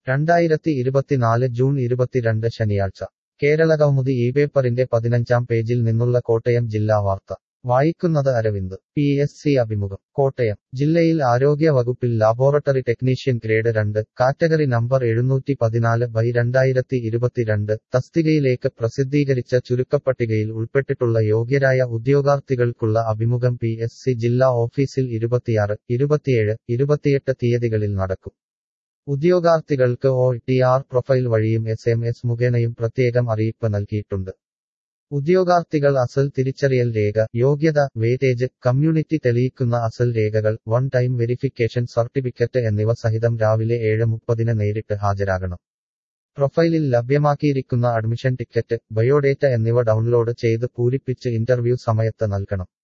രണ്ടായിരത്തി ഇരുപത്തിനാല് ജൂൺ ഇരുപത്തിരണ്ട് ശനിയാഴ്ച കേരള കൗമുദി ഈ പേപ്പറിന്റെ പതിനഞ്ചാം പേജിൽ നിന്നുള്ള കോട്ടയം ജില്ലാ വാർത്ത വായിക്കുന്നത് അരവിന്ദ് പി എസ് സി അഭിമുഖം കോട്ടയം ജില്ലയിൽ ആരോഗ്യ വകുപ്പിൽ ലാബോറട്ടറി ടെക്നീഷ്യൻ ഗ്രേഡ് രണ്ട് കാറ്റഗറി നമ്പർ എഴുന്നൂറ്റി പതിനാല് ബൈ രണ്ടായിരത്തി ഇരുപത്തിരണ്ട് തസ്തികയിലേക്ക് പ്രസിദ്ധീകരിച്ച ചുരുക്കപ്പട്ടികയിൽ ഉൾപ്പെട്ടിട്ടുള്ള യോഗ്യരായ ഉദ്യോഗാർത്ഥികൾക്കുള്ള അഭിമുഖം പി എസ് സി ജില്ലാ ഓഫീസിൽ ഇരുപത്തിയാറ് ഇരുപത്തിയേഴ് ഇരുപത്തിയെട്ട് തീയതികളിൽ നടക്കും ഉദ്യോഗാർത്ഥികൾക്ക് ഒ ടി ആർ പ്രൊഫൈൽ വഴിയും എസ് എം എസ് മുഖേനയും പ്രത്യേകം അറിയിപ്പ് നൽകിയിട്ടുണ്ട് ഉദ്യോഗാർത്ഥികൾ അസൽ തിരിച്ചറിയൽ രേഖ യോഗ്യത വേറ്റേജ് കമ്മ്യൂണിറ്റി തെളിയിക്കുന്ന അസൽ രേഖകൾ വൺ ടൈം വെരിഫിക്കേഷൻ സർട്ടിഫിക്കറ്റ് എന്നിവ സഹിതം രാവിലെ ഏഴ് മുപ്പതിന് നേരിട്ട് ഹാജരാകണം പ്രൊഫൈലിൽ ലഭ്യമാക്കിയിരിക്കുന്ന അഡ്മിഷൻ ടിക്കറ്റ് ബയോഡേറ്റ എന്നിവ ഡൗൺലോഡ് ചെയ്ത് പൂരിപ്പിച്ച് ഇന്റർവ്യൂ സമയത്ത് നൽകണം